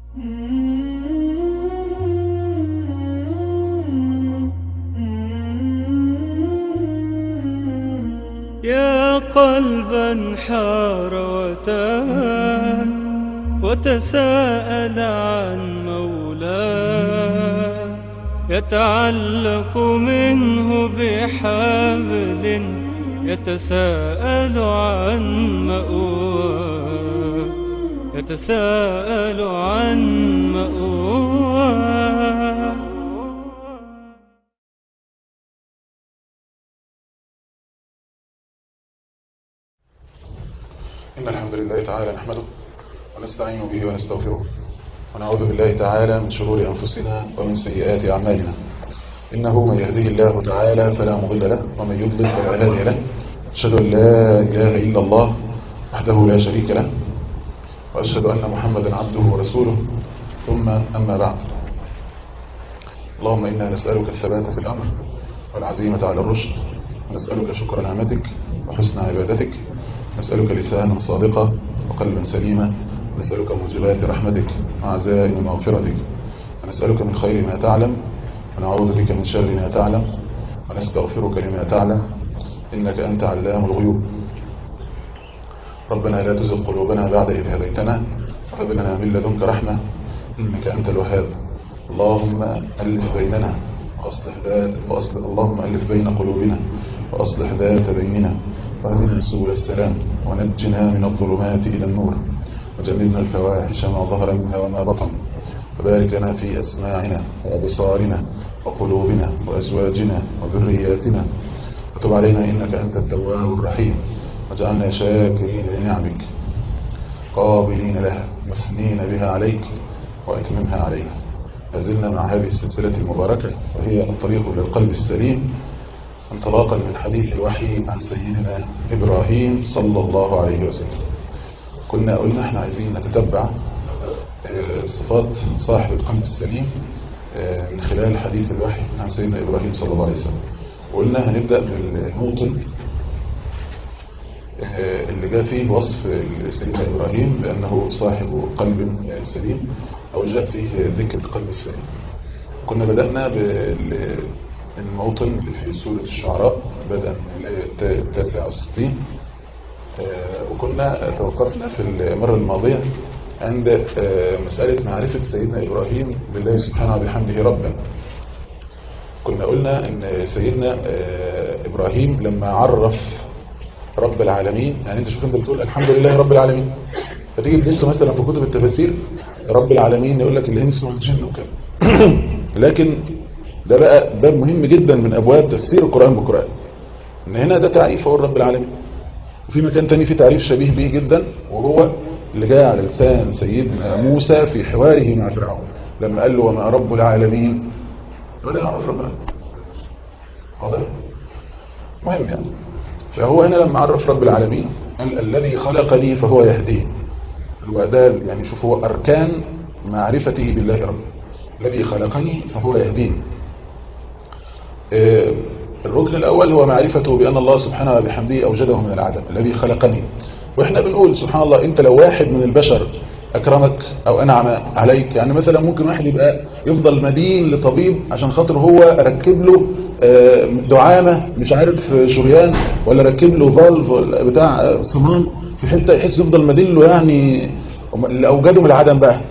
يا قلبا حار وتاه وتساءل عن مولاه يتعلق منه بحبل يتساءل عن مأواه يتساءل عن مأواه إن الحمد لله تعالى نحمده ونستعين به ونستغفره ونعوذ بالله تعالى من شرور أنفسنا ومن سيئات أعمالنا إنه من يهده الله تعالى فلا مضل له ومن يضلل فلا هادي له أشهد أن لا إله إلا الله وحده لا شريك له وأشهد أن محمدا عبده ورسوله ثم أما بعد اللهم إنا نسألك الثبات في الأمر والعزيمة على الرشد ونسألك شكر نعمتك وحسن عبادتك نسألك لسانا صادقا وقلبا سليما نسألك موجبات رحمتك وعزائم مغفرتك ونسألك من خير ما تعلم ونعوذ بك من شر ما تعلم ونستغفرك لما تعلم إنك أنت علام الغيوب ربنا لا تزغ قلوبنا بعد إذ هديتنا وهب لنا من لدنك رحمة إنك أنت الوهاب اللهم ألف بيننا وأصلح ذات وأصلح اللهم ألف بين قلوبنا وأصلح ذات بيننا واهدنا سبل السلام ونجنا من الظلمات إلى النور وجنبنا الفواحش ما ظهر منها وما بطن وبارك لنا في أسماعنا وأبصارنا وقلوبنا وأزواجنا وذرياتنا وتب علينا إنك أنت التواب الرحيم وجعلنا شاكرين لنعمك قابلين لها مثنين بها عليك وأتممها علينا لازلنا مع هذه السلسلة المباركة وهي الطريق للقلب السليم انطلاقا من حديث الوحي عن سيدنا إبراهيم صلى الله عليه وسلم كنا قلنا احنا عايزين نتتبع صفات صاحب القلب السليم من خلال حديث الوحي عن سيدنا إبراهيم صلى الله عليه وسلم وقلنا هنبدأ بالموطن اللي جاء فيه وصف سيدنا إبراهيم بأنه صاحب قلب سليم أو جاء فيه ذكر القلب السليم كنا بدأنا بالموطن اللي في سورة الشعراء بدأ من الآية التاسعة والستين وكنا توقفنا في المرة الماضية عند مسألة معرفة سيدنا إبراهيم بالله سبحانه وبحمده ربا كنا قلنا أن سيدنا إبراهيم لما عرف رب العالمين يعني انت شوف انت بتقول الحمد لله رب العالمين فتيجي تبص مثلا في كتب التفاسير رب العالمين يقول لك الانس والجن وكده لكن ده بقى باب مهم جدا من ابواب تفسير القرآن بالقرآن ان هنا ده تعريف هو رب العالمين وفي مكان تاني في تعريف شبيه به جدا وهو اللي جاء على لسان سيدنا موسى في حواره مع فرعون لما قال له وما رب العالمين ولا يعرف رب العالمين واضح مهم يعني فهو هنا لما عرف رب العالمين قال الذي خلقني فهو يهديه هو ده يعني شوف هو أركان معرفته بالله رب الذي خلقني فهو يهديني الركن الأول هو معرفته بأن الله سبحانه وبحمده أوجده من العدم الذي خلقني وإحنا بنقول سبحان الله أنت لو واحد من البشر أكرمك أو أنعم عليك يعني مثلا ممكن واحد يبقى يفضل مدين لطبيب عشان خاطر هو ركب له دعامة مش عارف شريان ولا ركب له فالف بتاع صمام في حتة يحس يفضل مدين له يعني اللي أوجده من العدم بقى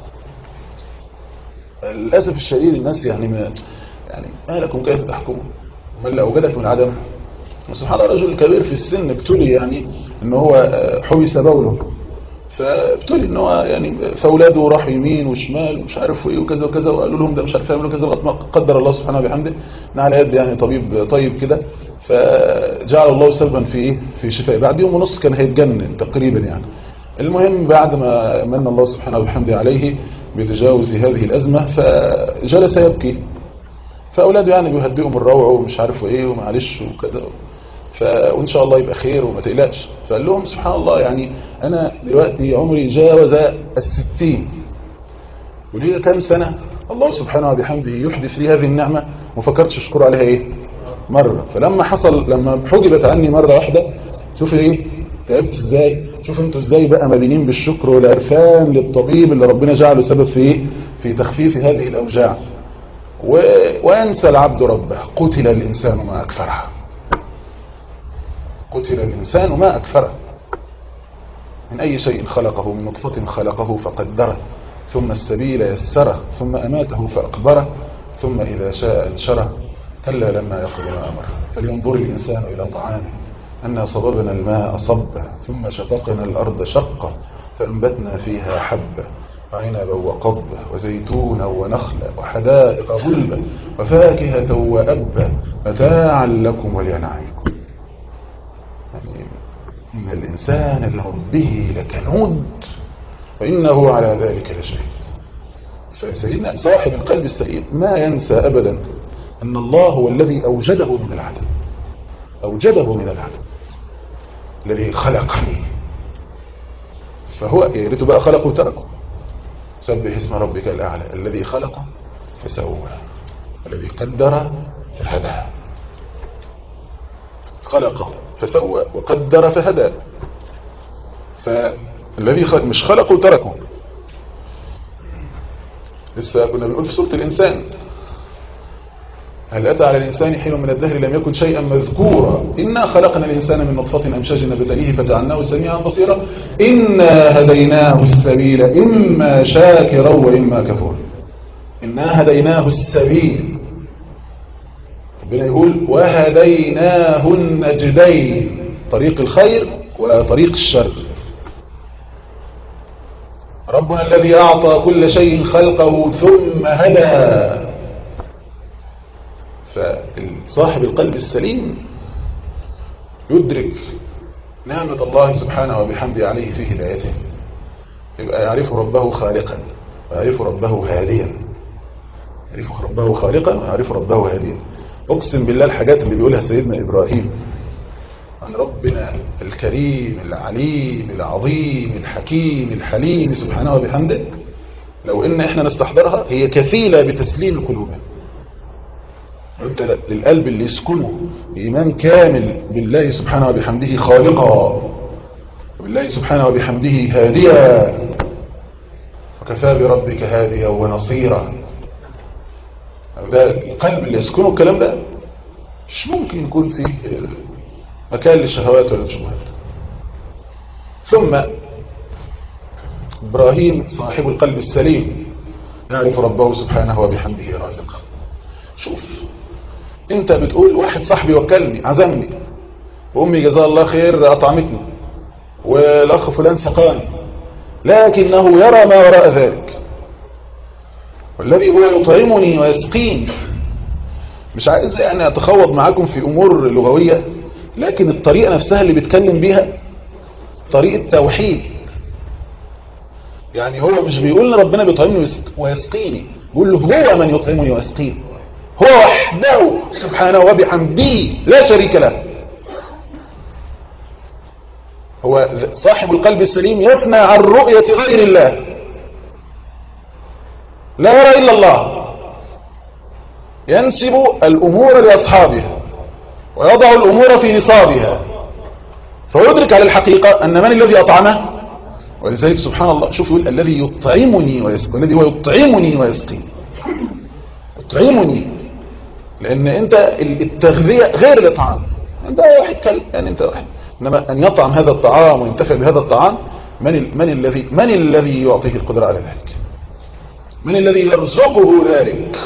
للأسف الشديد الناس يعني ما يعني ما لكم كيف تحكموا ما اللي أوجدك من العدم سبحان الله رجل كبير في السن ابتلي يعني ان هو حبس بوله فابتلي ان هو يعني فاولاده راحوا يمين وشمال ومش عارف ايه وكذا وكذا وقالوا لهم ده مش عارف يعملوا كذا لغايه ما قدر الله سبحانه وبحمده ان على يد يعني طبيب طيب كده فجعل الله سببا في ايه في شفاء بعد يوم ونص كان هيتجنن تقريبا يعني المهم بعد ما من الله سبحانه وبحمده عليه بتجاوز هذه الازمه فجلس يبكي فاولاده يعني بيهدئوا من روعه ومش عارف ايه ومعلش وكذا ف... وإن شاء الله يبقى خير وما تقلقش فقال لهم سبحان الله يعني أنا دلوقتي عمري جاوز الستين وليه كام سنة الله سبحانه وبحمده يحدث لي هذه النعمة ما فكرتش أشكر عليها إيه مرة فلما حصل لما حجبت عني مرة واحدة شوف إيه تعبت إزاي شوف انتوا ازاي بقى مدينين بالشكر والعرفان للطبيب اللي ربنا جعله سبب في ايه في تخفيف هذه الاوجاع و... وينسى العبد ربه قتل الانسان ما اكفره قتل الانسان ما اكفره من اي شيء خلقه من نطفه خلقه فقدره ثم السبيل يسره ثم اماته فاقبره ثم اذا شاء انشره كلا لما يقضي ما امره فلينظر الانسان الى طعامه أنا صببنا الماء صبا ثم شققنا الأرض شقا فأنبتنا فيها حبا وعنبا وقضبا وزيتونا ونخلا وحدائق غلبا وفاكهة وأبا متاعا لكم ولأنعامكم يعني إن الإنسان لربه لكنود وإنه على ذلك لشهيد فسيدنا صاحب القلب السليم ما ينسى أبدا أن الله هو الذي أوجده من العدم أوجده من العدم الذي خلقني فهو يا ريته بقى خلقه وتركه سبح اسم ربك الأعلى الذي خلق فسوى الذي قدر فهدى خلقه فسوى وقدر فهدى فالذي خلق مش خلقه وتركه لسه كنا بنقول في سورة الإنسان هل أتى على الإنسان حين من الدهر لم يكن شيئا مذكورا إنا خلقنا الإنسان من نطفة أمشاج نبتليه فجعلناه سميعا بصيرا إنا هديناه السبيل إما شاكرا وإما كفورا إنا هديناه السبيل ربنا يقول وهديناه النجدين طريق الخير وطريق الشر ربنا الذي أعطى كل شيء خلقه ثم هدى فصاحب القلب السليم يدرك نعمة الله سبحانه وبحمده عليه في هدايته يبقى يعرف ربه خالقا ويعرف ربه هاديا يعرف ربه خالقا ويعرف ربه هاديا أقسم بالله الحاجات اللي بيقولها سيدنا إبراهيم عن ربنا الكريم العليم العظيم الحكيم الحليم سبحانه وبحمده لو إن إحنا نستحضرها هي كفيلة بتسليم القلوب انت للقلب اللي يسكنه إيمان كامل بالله سبحانه وبحمده خالقا وبالله سبحانه وبحمده هاديا وكفى بربك هاديا ونصيرا ده القلب اللي يسكنه الكلام ده مش ممكن يكون فيه مكان للشهوات ولا الشبهات ثم إبراهيم صاحب القلب السليم يعرف ربه سبحانه وبحمده رازقا شوف انت بتقول واحد صاحبي وكلني عزمني وامي جزاها الله خير اطعمتني والاخ فلان سقاني لكنه يرى ما وراء ذلك والذي هو يطعمني ويسقيني مش عايز يعني اتخوض معاكم في امور لغوية لكن الطريقة نفسها اللي بيتكلم بيها طريقة توحيد يعني هو مش بيقول لي ربنا بيطعمني ويسقيني بيقول له هو من يطعمني ويسقيني هو وحده سبحانه وبحمده لا شريك له هو صاحب القلب السليم يثنى عن رؤية غير الله لا يرى إلا الله ينسب الأمور لأصحابها ويضع الأمور في نصابها فيدرك على الحقيقة أن من الذي أطعمه ولذلك سبحان الله شوف يقول الذي يطعمني ويسقي الذي هو يطعمني ويسقي يطعمني لأن أنت التغذية غير الإطعام أنت واحد كلب يعني أنت واحد إنما أن يطعم هذا الطعام وينتفع بهذا الطعام من, ال من, الذي من الذي يعطيه القدرة على ذلك من الذي يرزقه ذلك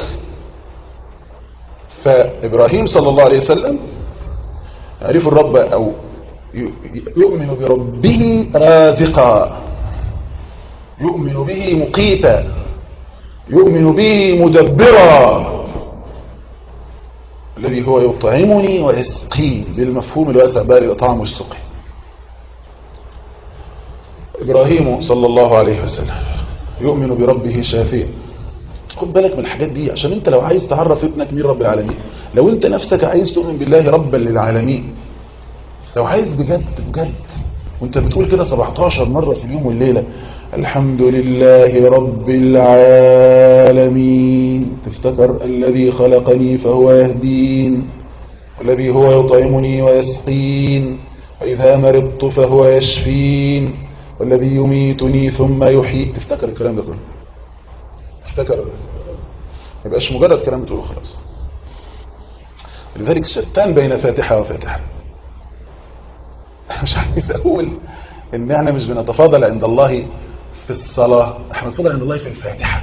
فإبراهيم صلى الله عليه وسلم يعرف الرب أو يؤمن بربه رازقا يؤمن به مقيتا يؤمن به مدبرا الذي هو يطعمني ويسقين بالمفهوم الواسع بال الإطعام والسقي إبراهيم صلى الله عليه وسلم يؤمن بربه شافيا خد بالك من الحاجات دي عشان انت لو عايز تعرف ابنك مين رب العالمين لو انت نفسك عايز تؤمن بالله ربا للعالمين لو عايز بجد بجد وانت بتقول كده 17 مرة في اليوم والليلة الحمد لله رب العالمين تفتكر الذي خلقني فهو يهدين والذي هو يطعمني ويسقين وإذا مرضت فهو يشفين والذي يميتني ثم يحيي تفتكر الكلام ده كله تفتكر ما يبقاش مجرد كلام بتقوله خلاص لذلك شتان بين فاتحة وفاتحة مش عايز أقول إن احنا مش بنتفاضل عند الله في الصلاة احنا بنتفاضل عند الله في الفاتحة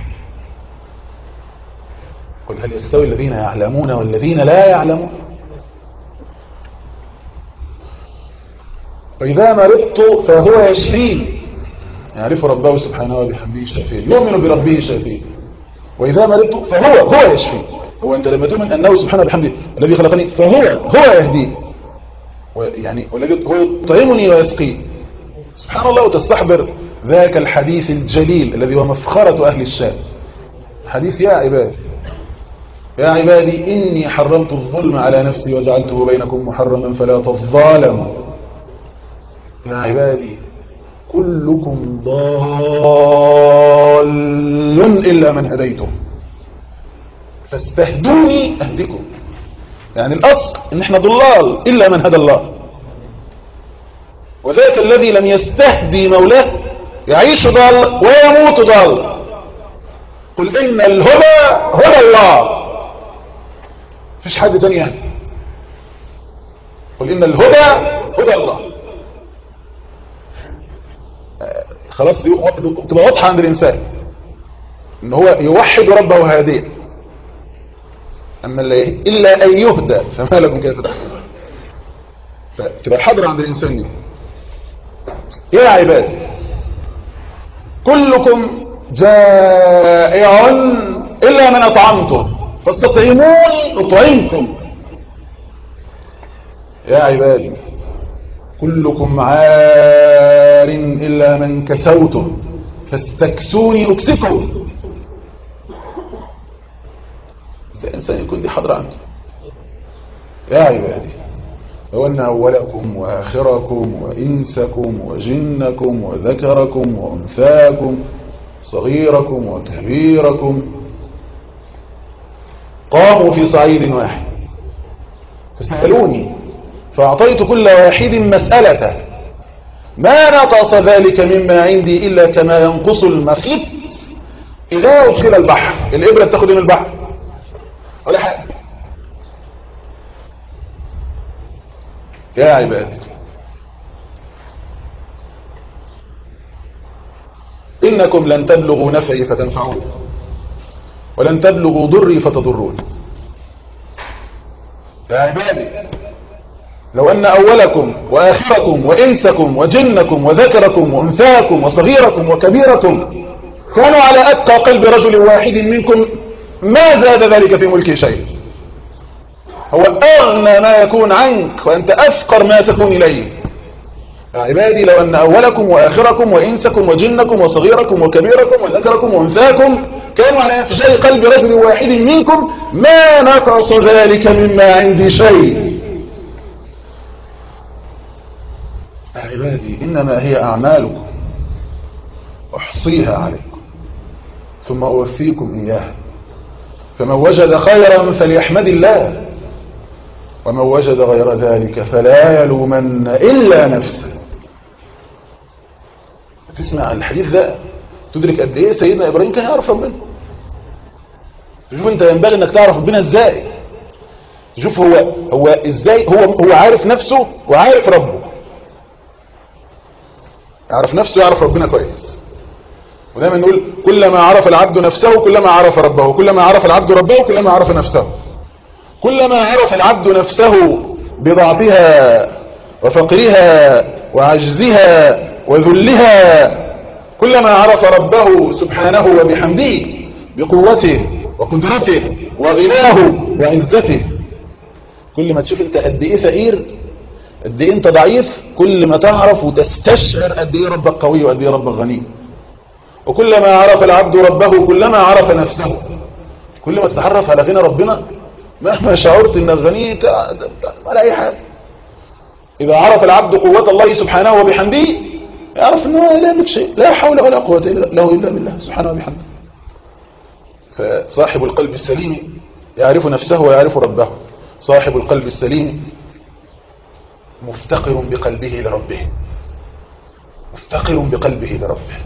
قل هل يستوي الذين يعلمون والذين لا يعلمون وإذا مرضت فهو يشفين يعرف ربه سبحانه وبحمده شفيه يؤمن بربه شفيه وإذا مرضت فهو هو يشفي هو أنت لما تؤمن أنه سبحانه وبحمده الذي خلقني فهو هو يهدي يعني والذي هو يطعمني ويسقي سبحان الله وتستحضر ذاك الحديث الجليل الذي هو مفخرة أهل الشام حديث يا عبادي يا عبادي إني حرمت الظلم على نفسي وجعلته بينكم محرما فلا تظالموا يا عبادي كلكم ضال إلا من هديته فاستهدوني أهدكم يعني الأصل إن احنا ضلال إلا من هدى الله وذاك الذي لم يستهدي مولاه يعيش ضال ويموت ضال قل إن الهدى هدى الله فيش حد تاني يهدي قل إن الهدى هدى الله خلاص دي تبقى واضحة عند الإنسان إن هو يوحد ربه هاديا أما إلا أن يهدى فما لكم كيف تحكمون فتبقى الحضرة عند الإنسان دي يا عبادي كلكم جائع إلا من أطعمته فاستطعموني أطعمكم يا عبادي كلكم عار إلا من كسوته فاستكسوني أكسكم ازاي الإنسان يكون دي حضر عنده يا عبادي لو أن أولكم وآخركم وإنسكم وجنكم وذكركم وأنثاكم صغيركم وكبيركم قاموا في صعيد واحد فسألوني فأعطيت كل واحد مسألته ما نقص ذلك مما عندي إلا كما ينقص المخيط إذا أدخل البحر الإبرة بتاخد من البحر ولا حاجة يا عبادي إنكم لن تبلغوا نفعي فتنفعون ولن تبلغوا ضري فتضرون يا عبادي لو أن أولكم وآخركم وإنسكم وجنكم وذكركم وأنثاكم وصغيركم وكبيركم كانوا على أتقى قلب رجل واحد منكم ما زاد ذلك في ملكي شيء هو أغنى ما يكون عنك وأنت أفقر ما تكون إليه يا عبادي لو أن أولكم وآخركم وإنسكم وجنكم وصغيركم وكبيركم وذكركم وأنثاكم كانوا على أفجاء قلب رجل واحد منكم ما نقص ذلك مما عندي شيء يا عبادي إنما هي أعمالكم أحصيها عليكم ثم أوفيكم إياها فمن وجد خيرا فليحمد الله ومن وجد غير ذلك فلا يلومن إلا نفسه تسمع الحديث ده تدرك قد ايه سيدنا ابراهيم كان يعرف ربنا شوف انت ينبغي انك تعرف ربنا ازاي شوف هو هو ازاي هو هو عارف نفسه وعارف ربه يعرف نفسه يعرف ربنا كويس ودايما نقول كلما عرف العبد نفسه كلما عرف ربه كلما عرف العبد ربه كلما عرف نفسه كلما عرف العبد نفسه بضعفها وفقرها وعجزها وذلها كلما عرف ربه سبحانه وبحمده بقوته وقدرته وغناه وعزته كل ما تشوف انت قد ايه فقير قد ايه انت ضعيف كل ما تعرف وتستشعر قد ايه ربك قوي وقد ايه ربك غني وكلما عرف العبد ربه كلما عرف نفسه كل ما تتعرف على غنى ربنا مهما شعرت انك غني ولا اي حاجه اذا عرف العبد قوه الله سبحانه وبحمده يعرف انه لا يملك شيء لا حول ولا قوه له الا بالله سبحانه وبحمده فصاحب القلب السليم يعرف نفسه ويعرف ربه صاحب القلب السليم مفتقر بقلبه لربه مفتقر بقلبه لربه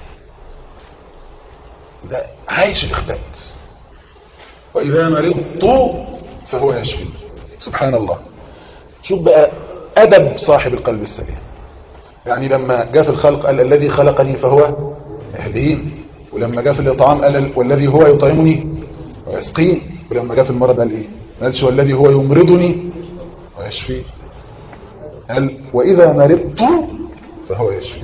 ده عايش الإخبات وإذا مرضت فهو يشفي سبحان الله شوف بقى أدب صاحب القلب السليم يعني لما جاء في الخلق قال الذي خلقني فهو يهدين ولما جاء في الإطعام قال والذي هو يطعمني ويسقين ولما جاء في المرض قال إيه ما قالش والذي هو يمرضني ويشفي قال وإذا مرضت فهو يشفي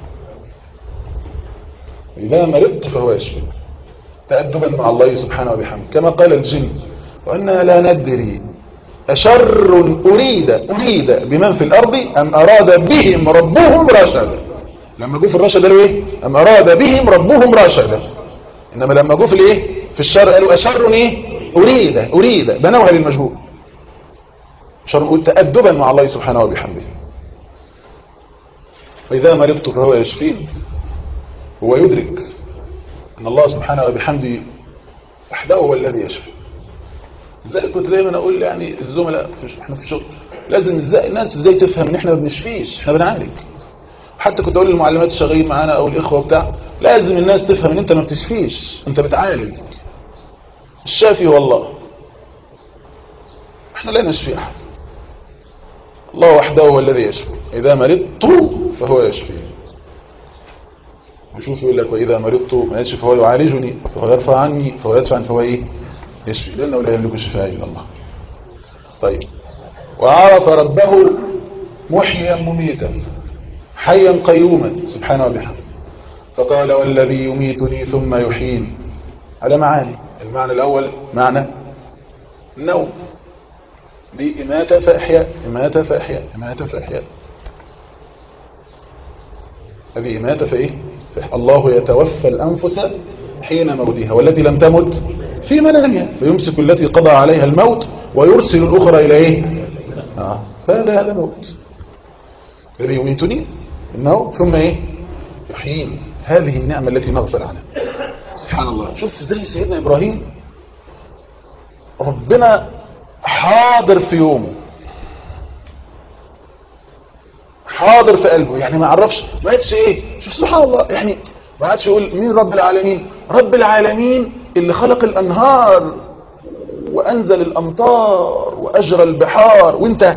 إذا مرضت فهو يشفي تأدبا مع الله سبحانه وبحمده كما قال الجن وأنا لا ندري أشر أريد أريد بمن في الأرض أم أراد بهم ربهم رشدا لما جو في الرشد قالوا إيه أم أراد بهم ربهم رشدا إنما لما جو في الإيه في الشر قالوا أشر إيه أريد أريد بنوها للمجهول شر تأدبا مع الله سبحانه وبحمده وإذا مرضت فهو يشفين هو يدرك أن الله سبحانه وبحمده وحده هو الذي يشفي لذلك كنت دايما أقول يعني الزملاء في احنا في الشغل لازم ازاي الناس ازاي تفهم ان احنا ما بنشفيش احنا بنعالج حتى كنت اقول للمعلمات الشغالين معانا او الاخوه بتاع لازم الناس تفهم ان انت ما بتشفيش انت بتعالج الشافي هو الله احنا لا نشفي احد الله وحده هو الذي يشفي اذا مرضت فهو يشفي وشوف يقول لك واذا مرضت ما يشفي فهو يعالجني فهو يرفع عني فهو يدفع فهو ايه يشفي لانه لا يملك الشفاء الا الله طيب وعرف ربه محيا مميتا حيا قيوما سبحانه وبحمده فقال والذي يميتني ثم يحيين على معاني المعنى الأول معنى النوم دي إماتة فإحياء إماتة فإحياء إماتة فإحياء هذه إماتة فإيه فإحياء الله يتوفى الأنفس حين موتها والتي لم تمت في منامها فيمسك التي قضى عليها الموت ويرسل الأخرى إلى إيه آه. فهذا هذا موت الذي يميتني إنه ثم إيه يحيين هذه النعمة التي نغفل عنها سبحان الله شوف زي سيدنا إبراهيم ربنا حاضر في يومه حاضر في قلبه يعني ما عرفش ما قالش ايه شوف سبحان الله يعني ما عادش يقول مين رب العالمين رب العالمين اللي خلق الانهار وانزل الامطار واجرى البحار وانت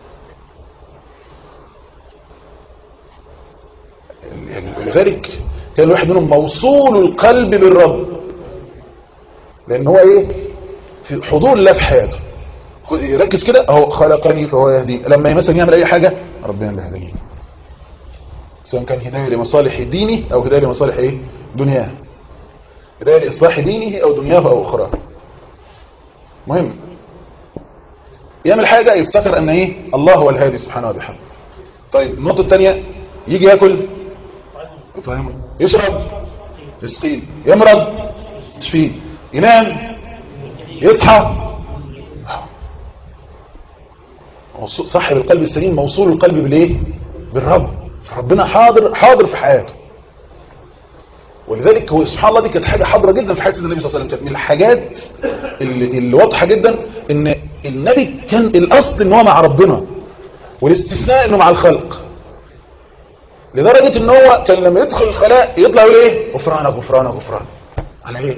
لذلك كان الواحد منهم موصول القلب بالرب لان هو ايه في حضور الله في حياته ركز كده اهو خلقني فهو يهدي لما مثلا يعمل اي حاجه ربنا اللي هداني سواء كان هدايه لمصالح دينه او هدايه لمصالح ايه دنياه هدايه لاصلاح دينه او دنياه او اخرى مهم يعمل حاجه يفتكر ان ايه الله هو الهادي سبحانه وبحمده طيب النقطه الثانيه يجي ياكل يطعمه يشرب يسقين يمرض يشفيه ينام يصحى صاحب القلب السليم موصول القلب بالايه بالرب ربنا حاضر حاضر في حياته ولذلك هو سبحان الله دي كانت حاجه حاضره جدا في حياه النبي صلى الله عليه وسلم كانت من الحاجات اللي, اللي واضحه جدا ان النبي كان الاصل ان هو مع ربنا والاستثناء انه مع الخلق لدرجه ان هو كان لما يدخل الخلاء يطلع يقول ايه غفرانك غفرانك غفرانك على ايه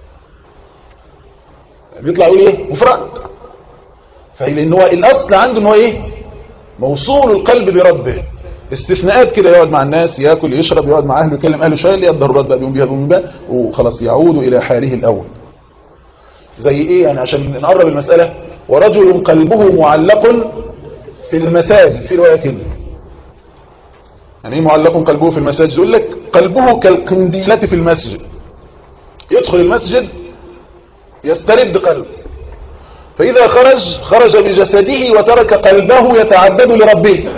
بيطلع يقول ايه غفرانك فلان هو الاصل عنده ان هو ايه موصول القلب بربه استثناءات كده يقعد مع الناس ياكل يشرب يقعد مع اهله يكلم اهله شويه اللي الضرورات بقى بيقوم بيها بيقوم بيها وخلاص يعود الى حاله الاول زي ايه يعني عشان نقرب المساله ورجل قلبه معلق في المساجد في روايه كده يعني ايه معلق قلبه في المساجد يقول لك قلبه كالقنديله في المسجد يدخل المسجد يسترد قلبه فإذا خرج خرج بجسده وترك قلبه يتعبد لربه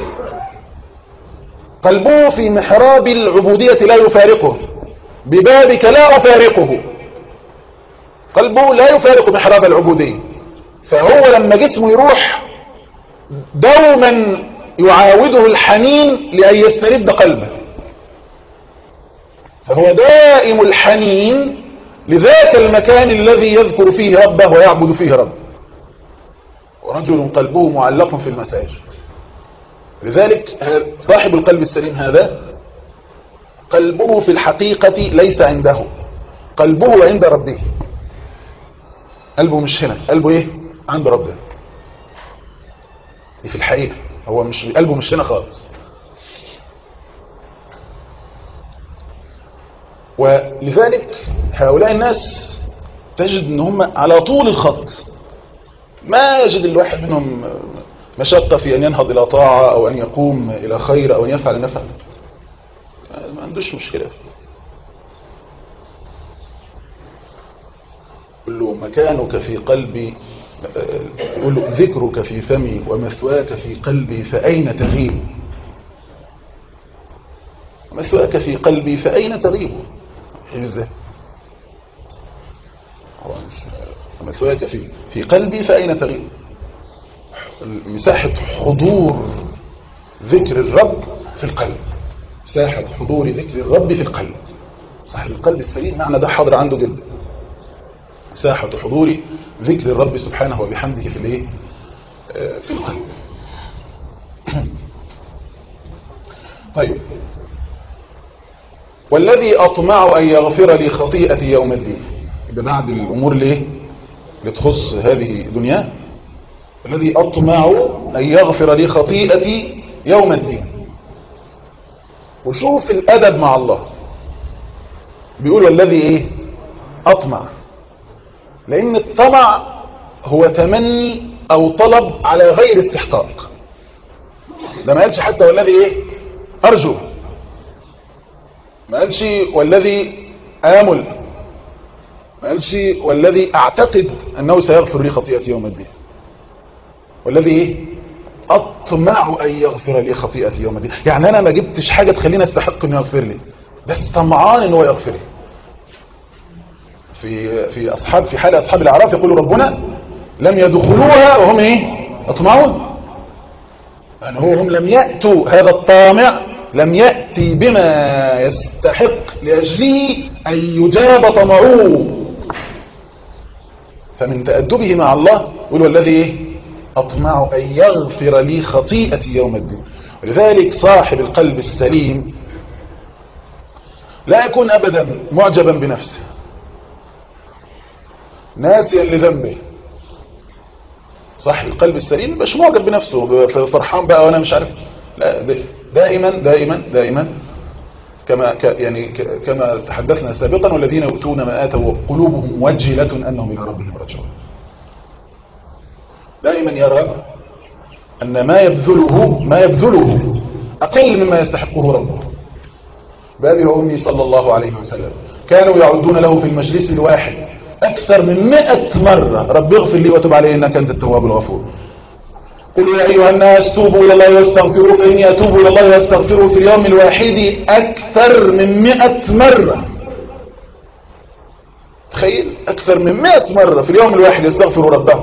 قلبه في محراب العبودية لا يفارقه ببابك لا أفارقه قلبه لا يفارق محراب العبودية فهو لما جسمه يروح دوما يعاوده الحنين لأن يسترد قلبه فهو دائم الحنين لذاك المكان الذي يذكر فيه ربه ويعبد فيه ربه ورجل قلبه معلق في المساجد لذلك صاحب القلب السليم هذا قلبه في الحقيقة ليس عنده قلبه عند ربه قلبه مش هنا قلبه ايه عند ربه دي في الحقيقة هو مش قلبه مش هنا خالص ولذلك هؤلاء الناس تجد ان هم على طول الخط ما يجد الواحد منهم مشقة في ان ينهض الى طاعة او ان يقوم الى خير او ان يفعل نفعل ما عندوش مشكلة فيه قل له مكانك في قلبي قل له ذكرك في فمي ومثواك في قلبي فأين تغيب مثواك في قلبي فأين تغيب ازاي مثواك في في قلبي فأين تغيب مساحة حضور ذكر الرب في القلب مساحة حضور ذكر الرب في القلب صاحب القلب السليم معنى ده حاضر عنده جدا مساحة حضور ذكر الرب سبحانه وبحمده في الايه في القلب طيب والذي أطمع أن يغفر لي خطيئتي يوم الدين يبقى بعد الأمور ليه لتخص هذه دنيا الذي أطمع أن يغفر لي خطيئتي يوم الدين وشوف الأدب مع الله بيقول والذي إيه أطمع لأن الطمع هو تمني أو طلب على غير استحقاق ده ما قالش حتى والذي إيه أرجو ما قالش والذي آمل ما قالش والذي أعتقد أنه سيغفر لي خطيئتي يوم الدين والذي إيه أطمع أن يغفر لي خطيئتي يوم الدين يعني أنا ما جبتش حاجة تخليني أستحق أنه يغفر لي بس طمعان أنه يغفر لي في في أصحاب في حال أصحاب الأعراف يقول ربنا لم يدخلوها وهم إيه يطمعون يعني هم لم يأتوا هذا الطامع لم يأتي بما يستحق لأجله أن يجاب طمعوه فمن تأدبه مع الله يقول والذي إيه؟ أطمع أن يغفر لي خطيئتي يوم الدين ولذلك صاحب القلب السليم لا يكون أبدا معجبا بنفسه ناسيا لذنبه صاحب القلب السليم مش معجب بنفسه فرحان بقى وانا مش عارف لا دائما دائما دائما كما يعني كما تحدثنا سابقا والذين يؤتون ما آتوا وقلوبهم وجلة أنهم إلى ربهم راجعون دائما يرى أن ما يبذله ما يبذله أقل مما يستحقه ربه بابي وأمي صلى الله عليه وسلم كانوا يعدون له في المجلس الواحد أكثر من مئة مرة رب اغفر لي وتب علي إنك أنت التواب الغفور قل يا أيها الناس توبوا إلى الله واستغفروا فإني أتوب إلى الله واستغفروا في اليوم الواحد أكثر من مئة مرة تخيل أكثر من مئة مرة في اليوم الواحد يستغفر ربه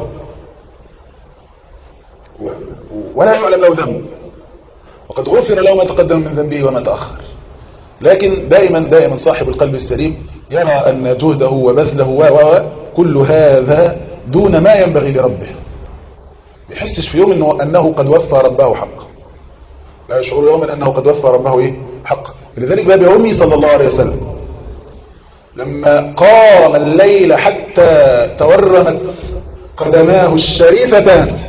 ولا يعلم له ذنب وقد غفر له ما تقدم من ذنبه وما تأخر لكن دائما دائما صاحب القلب السليم يرى أن جهده وبذله وكل هذا دون ما ينبغي لربه بيحسش في يوم إنه أنه قد وفى ربه حقه لا يشعر يوما أنه قد وفى ربه إيه حقه لذلك باب أمي صلى الله عليه وسلم لما قام الليل حتى تورمت قدماه الشريفتان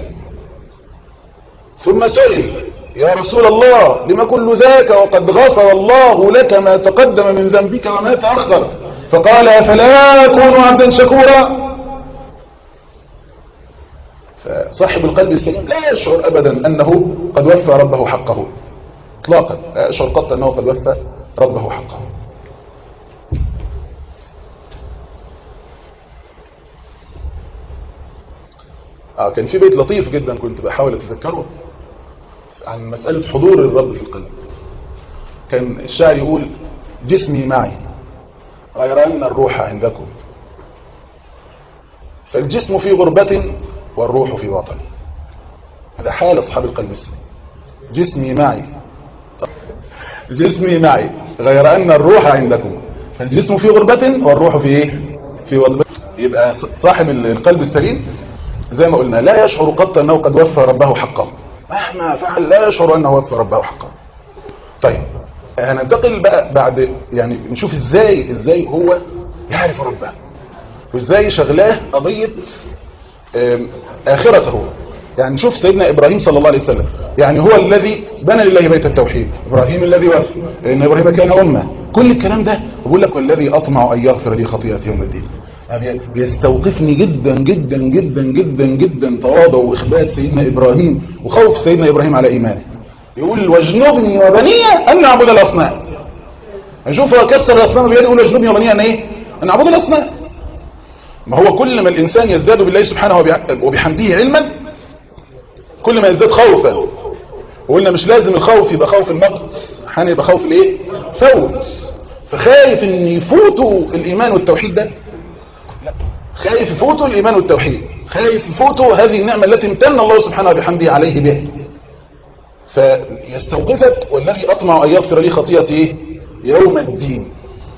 ثم سئل يا رسول الله لما كل ذاك وقد غفر الله لك ما تقدم من ذنبك وما تأخر فقال أفلا أكون عبدا شكورا فصاحب القلب السليم لا يشعر أبدا أنه قد وفى ربه حقه اطلاقا لا يشعر قط أنه قد وفى ربه حقه آه كان في بيت لطيف جدا كنت بحاول أتذكره عن مسألة حضور الرب في القلب كان الشاعر يقول جسمي معي غير أن الروح عندكم فالجسم في غربة والروح في وطن هذا حال أصحاب القلب السليم جسمي معي جسمي معي غير أن الروح عندكم فالجسم في غربة والروح في إيه؟ في وطن يبقى صاحب القلب السليم زي ما قلنا لا يشعر قط أنه قد وفى ربه حقه مهما فعل لا يشعر انه وفى ربه حقا طيب هننتقل بقى بعد يعني نشوف ازاي ازاي هو يعرف ربه وازاي شغلاه قضيه آم، اخرته يعني نشوف سيدنا ابراهيم صلى الله عليه وسلم يعني هو الذي بنى لله بيت التوحيد ابراهيم الذي وفى لان ابراهيم كان امه كل الكلام ده بقول لك والذي اطمع ان يغفر لي خطيئتي يوم الدين يعني بيستوقفني جدا جدا جدا جدا جدا تواضع واخبات سيدنا ابراهيم وخوف سيدنا ابراهيم على ايمانه يقول واجنبني وبني ان نعبد الاصنام اشوف هو كسر الاصنام بيده يقول واجنبني وبني ان ايه ان نعبد الاصنام ما هو كل ما الانسان يزداد بالله سبحانه وبع- وبحمده علما كل ما يزداد خوفا وقلنا مش لازم الخوف يبقى خوف المقت احيانا يبقى خوف الايه فوت فخايف ان يفوتوا الايمان والتوحيد ده لا. خايف يفوتوا الايمان والتوحيد خايف يفوتوا هذه النعمه التي امتن الله سبحانه وبحمده عليه بها فيستوقفك والذي اطمع ان يغفر لي خطيئتي ايه يوم الدين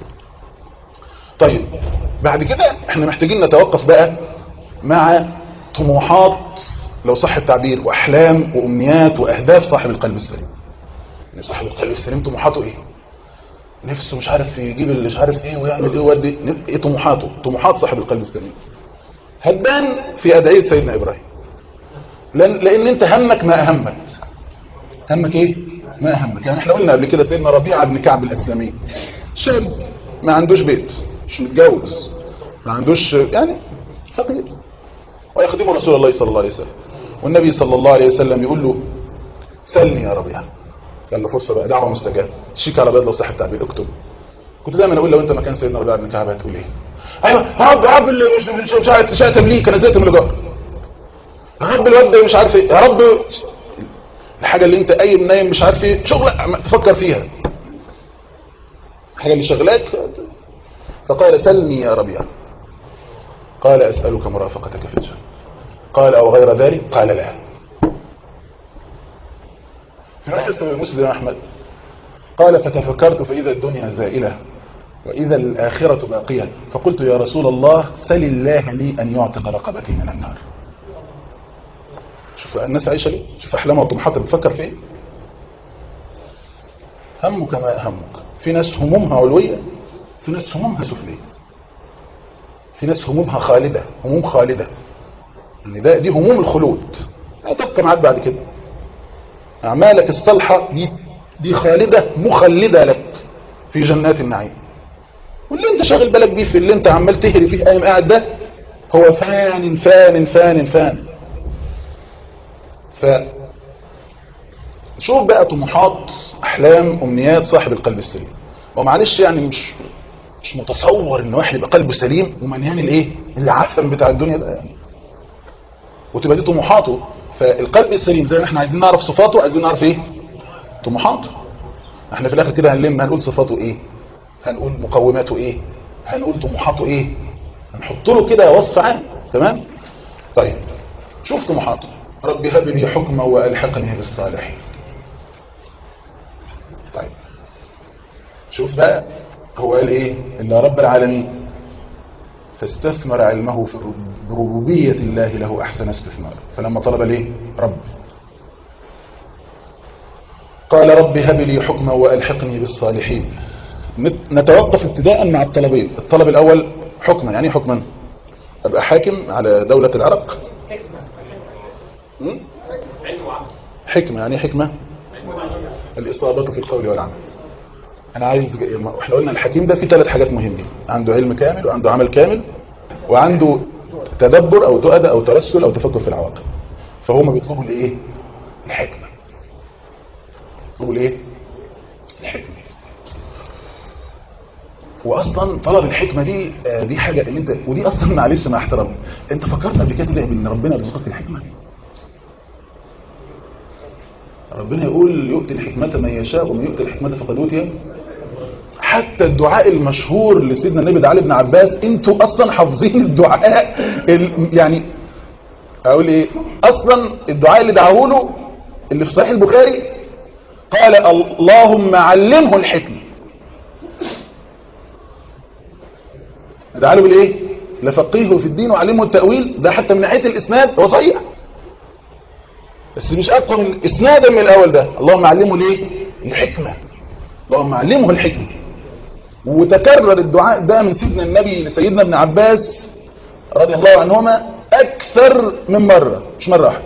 طيب بعد كده احنا محتاجين نتوقف بقى مع طموحات لو صح التعبير واحلام وامنيات واهداف صاحب القلب السليم يعني صاحب القلب السليم طموحاته ايه نفسه مش عارف يجيب اللي مش عارف ايه ويعمل ايه ويودي ايه طموحاته طموحات صاحب القلب السليم هتبان في ادعيه سيدنا ابراهيم لان لان انت همك ما اهمك همك ايه ما اهمك يعني احنا قلنا قبل كده سيدنا ربيعه بن كعب الاسلمي شاب ما عندوش بيت مش متجوز ما عندوش يعني فقير ويخدم رسول الله صلى الله عليه وسلم والنبي صلى الله عليه وسلم يقول له سلني يا ربيعه قال له فرصه بقى دعوه مستجابه شيك على بيض لو صح التعبير اكتب كنت دايما اقول لو انت مكان سيدنا ربيعه بن كعب هتقول ايه ايوه يا رب يا رب اللي مش مش مش عارف شاء تمليك انا زهقت من الايجار يا رب الواد ده مش عارف ايه يا رب الحاجه اللي انت قايم نايم مش عارف ايه شغل تفكر فيها الحاجه اللي شغلاك فقال سلني يا ربيعه قال اسالك مرافقتك في الجنه قال او غير ذلك قال لا في روايه مسلم احمد قال فتفكرت فاذا الدنيا زائله واذا الاخره باقيه فقلت يا رسول الله سل الله لي ان يعتق رقبتي من النار شوف الناس عايشه ليه شوف احلامها وطموحاتها بتفكر في ايه همك ما همك في ناس همومها علويه في ناس همومها سفليه في ناس همومها خالده هموم خالده يعني ده دي هموم الخلود هتبقى معاك بعد كده اعمالك الصالحه دي دي خالده مخلده لك في جنات النعيم واللي انت شاغل بالك بيه في اللي انت عمال تهري فيه قايم قاعد ده هو فان فان فان فان ف شوف بقى طموحات احلام امنيات صاحب القلب السليم ومعلش يعني مش مش متصور ان واحد يبقى قلبه سليم ومليان الايه العفن بتاع الدنيا ده يعني وتبقى دي طموحاته فالقلب السليم زي ما احنا عايزين نعرف صفاته عايزين نعرف ايه طموحاته احنا في الاخر كده هنلم هنقول صفاته ايه هنقول مقوماته ايه هنقول طموحاته ايه هنحط له كده وصف عام تمام طيب شوف طموحاته رب هب لي حكما والحقني بالصالحين طيب شوف بقى هو قال ايه ان رب العالمين فاستثمر علمه في ربوبية الله له احسن استثمار فلما طلب ليه رب قال رب هب لي حكما والحقني بالصالحين نتوقف ابتداء مع الطلبين الطلب الاول حكما يعني حكما ابقى حاكم على دولة العراق حكمة يعني حكمة الإصابة في القول والعمل أنا عايز احنا قلنا الحكيم ده فيه ثلاث حاجات مهمة عنده علم كامل وعنده عمل كامل وعنده تدبر أو تؤدى أو ترسل أو تفكر في العواقب فهم بيطلبوا الإيه الحكمة بيطلبوا الإيه الحكمة واصلا طلب الحكمه دي دي حاجه اللي انت ودي اصلا معلش مع احترامي انت فكرت قبل كده تدعي ان ربنا يرزقك الحكمه ربنا يقول يؤتي الحكمه من يشاء ومن يؤتي الحكمه فقد اوتي حتى الدعاء المشهور لسيدنا النبي علي بن عباس انتوا اصلا حافظين الدعاء يعني اقول ايه اصلا الدعاء اللي دعاه له اللي في صحيح البخاري قال اللهم علمه الحكمه دعا له بالايه لفقهه في الدين وعلمه التأويل ده حتى من ناحيه الاسناد هو صحيح بس مش اقوى من اسنادا من الاول ده اللهم علمه ليه الحكمه اللهم علمه الحكمه وتكرر الدعاء ده من سيدنا النبي لسيدنا ابن عباس رضي الله عنهما اكثر من مره مش مره واحده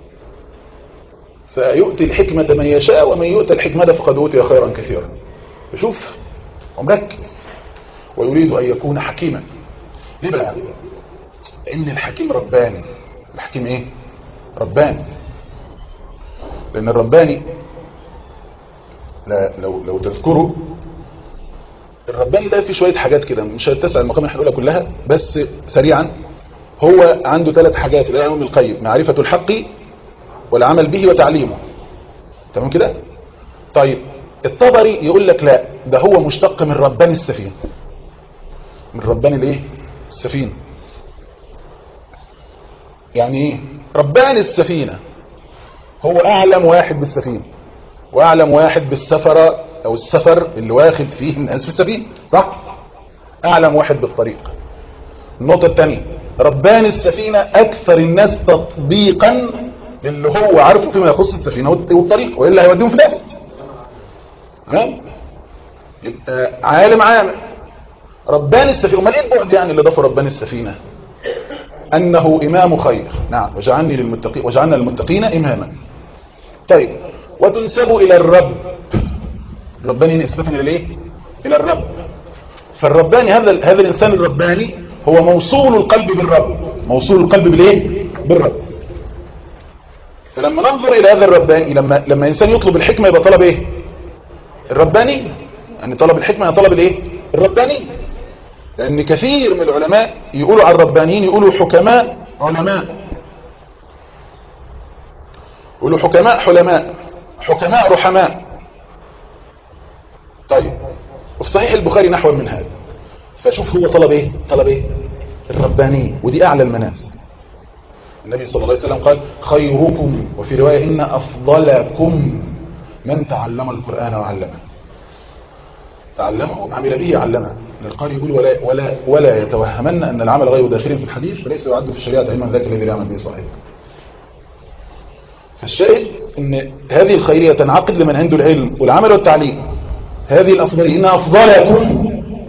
فيؤتي الحكمة من يشاء ومن يؤتى الحكمة فقد أوتي خيرا كثيرا شوف ومركز ويريد أن يكون حكيما ليه بقى لأن الحكيم رباني الحكيم إيه رباني لأن الرباني لا لو لو تذكروا الرباني ده فيه شوية حاجات كده مش هتسع المقام اللي هنقولها كلها بس سريعا هو عنده ثلاث حاجات اللي هي ابن القيم معرفة الحق والعمل به وتعليمه تمام كده طيب الطبري يقول لك لا ده هو مشتق من رباني السفينة من رباني الايه السفينة يعني ايه رباني السفينة هو اعلم واحد بالسفينة واعلم واحد بالسفر او السفر اللي واخد فيه الناس في السفينة صح اعلم واحد بالطريق النقطة الثانية رباني السفينة اكثر الناس تطبيقا للي هو عارفه فيما يخص السفينة والطريق وإلا هيوديهم في ده تمام يبقى عالم عامل رباني السفينة امال ايه البعد يعني اللي ضافه رباني السفينة انه امام خير نعم وجعلني للمتقين وجعلنا للمتقين اماما طيب وتنسب الى الرب رباني نسبة الى الايه الى الرب فالرباني هذا هذا الانسان الرباني هو موصول القلب بالرب موصول القلب بالايه بالرب فلما ننظر الى هذا الرباني لما لما انسان يطلب الحكمه يبقى طلب ايه الرباني يعني طلب الحكمه يعني طلب الايه الرباني لان كثير من العلماء يقولوا على الربانيين يقولوا حكماء علماء يقولوا حكماء حلماء حكماء رحماء طيب وفي صحيح البخاري نحو من هذا فشوف هو طلب ايه طلب ايه الرباني ودي اعلى المنازل النبي صلى الله عليه وسلم قال خيركم وفي رواية إن أفضلكم من تعلم القرآن وعلمه تعلمه عمل به علمه القارئ يقول ولا, ولا, ولا يتوهمن أن العمل غير داخل في الحديث فليس يعد في الشريعة علما ذاك الذي يعمل به صاحبه فالشاهد أن هذه الخيرية تنعقد لمن عنده العلم والعمل والتعليم هذه الأفضلية إن أفضلكم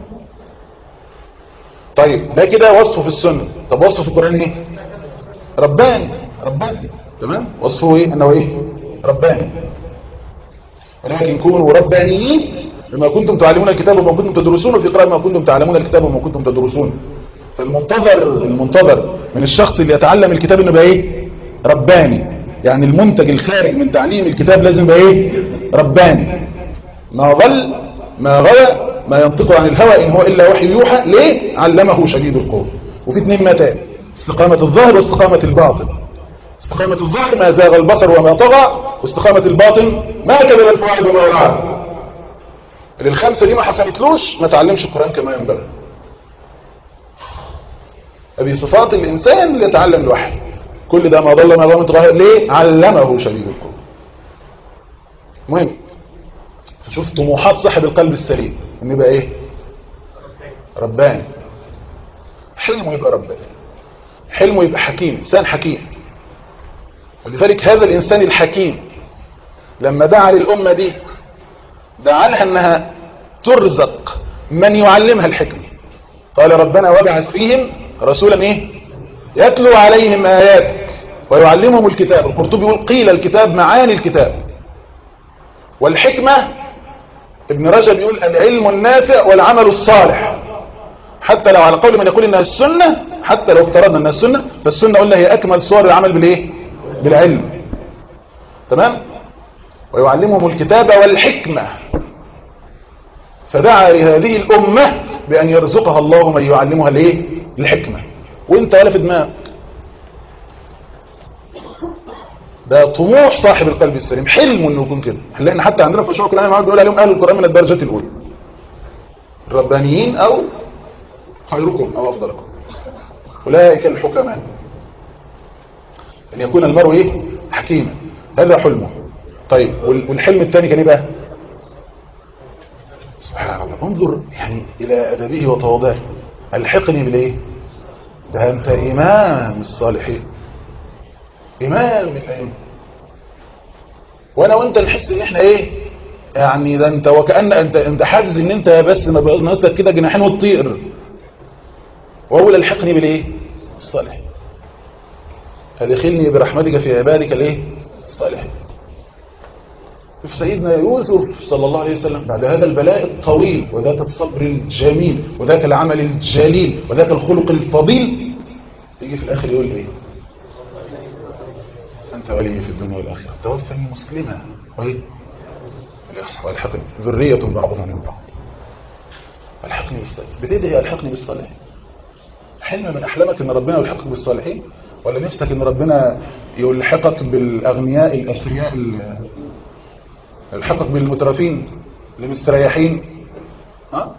طيب ده كده وصفه في السنة طب وصفه في القرآن ايه رباني رباني تمام وصفه ايه انه ايه رباني ولكن كونوا ربانيين بما كنتم تعلمون الكتاب وما كنتم تدرسون وفي قراءه ما كنتم تعلمون الكتاب وما كنتم تدرسون فالمنتظر المنتظر من الشخص اللي يتعلم الكتاب انه يبقى ايه رباني يعني المنتج الخارج من تعليم الكتاب لازم يبقى ايه رباني ما ضل ما غوى ما ينطق عن الهوى ان هو الا وحي يوحى ليه علمه شديد القوه وفي اثنين متى استقامة الظاهر واستقامة الباطن استقامة الظاهر ما زاغ البصر وما طغى واستقامة الباطن ما كذب الفؤاد وما وعى اللي الخمسة دي ما حصلتلوش ما تعلمش القرآن كما ينبغي هذه صفات الإنسان اللي يتعلم الوحي كل ده ما ضل ما ضمت غاية ليه علمه شديد القوة مهم شوف طموحات صاحب القلب السليم ان يبقى ايه رباني حلمه يبقى رباني حلمه يبقى حكيم إنسان حكيم ولذلك هذا الإنسان الحكيم لما دعا للأمة دي دعا لها أنها ترزق من يعلمها الحكمة قال ربنا وابعث فيهم رسولا إيه يتلو عليهم آياتك ويعلمهم الكتاب القرطبي يقول قيل الكتاب معاني الكتاب والحكمة ابن رجب يقول العلم النافع والعمل الصالح حتى لو على قول من يقول انها السنة حتى لو افترضنا انها السنة فالسنة قلنا هي اكمل صور العمل بالايه بالعلم تمام ويعلمهم الكتاب والحكمة فدعا لهذه الأمة بأن يرزقها الله من يعلمها الايه الحكمة وانت ولا في دماغك ده طموح صاحب القلب السليم حلمه انه يكون كده اللي احنا حتى عندنا في شعب القرآن بيقول عليهم اهل القرآن من الدرجات الاولى الربانيين او خيركم او افضلكم اولئك الحكماء ان يكون المرء ايه حكيما هذا حلمه طيب والحلم الثاني كان ايه بقى سبحان الله انظر يعني الى ادبه وتواضعه الحقني بالايه ده انت امام الصالحين امام الائمه وانا وانت نحس ان احنا ايه يعني ده انت وكأن انت انت حاسس ان انت بس ما بقى ناقص لك كده جناحين وتطير واول الحقني بالايه الصالح ادخلني برحمتك في عبادك الايه الصالحين في سيدنا يوسف صلى الله عليه وسلم بعد هذا البلاء الطويل وذاك الصبر الجميل وذاك العمل الجليل وذاك الخلق الفضيل يجي في الاخر يقول ايه انت ولي في الدنيا والاخره توفني مسلما وايه والحقني ذرية بعضها من بعض الحقني بالصالحين بتدعي الحقني بالصالحين حلم من احلامك ان ربنا يلحقك بالصالحين ولا نفسك ان ربنا يلحقك بالاغنياء الاثرياء ال- يلحقك بالمترفين المستريحين ها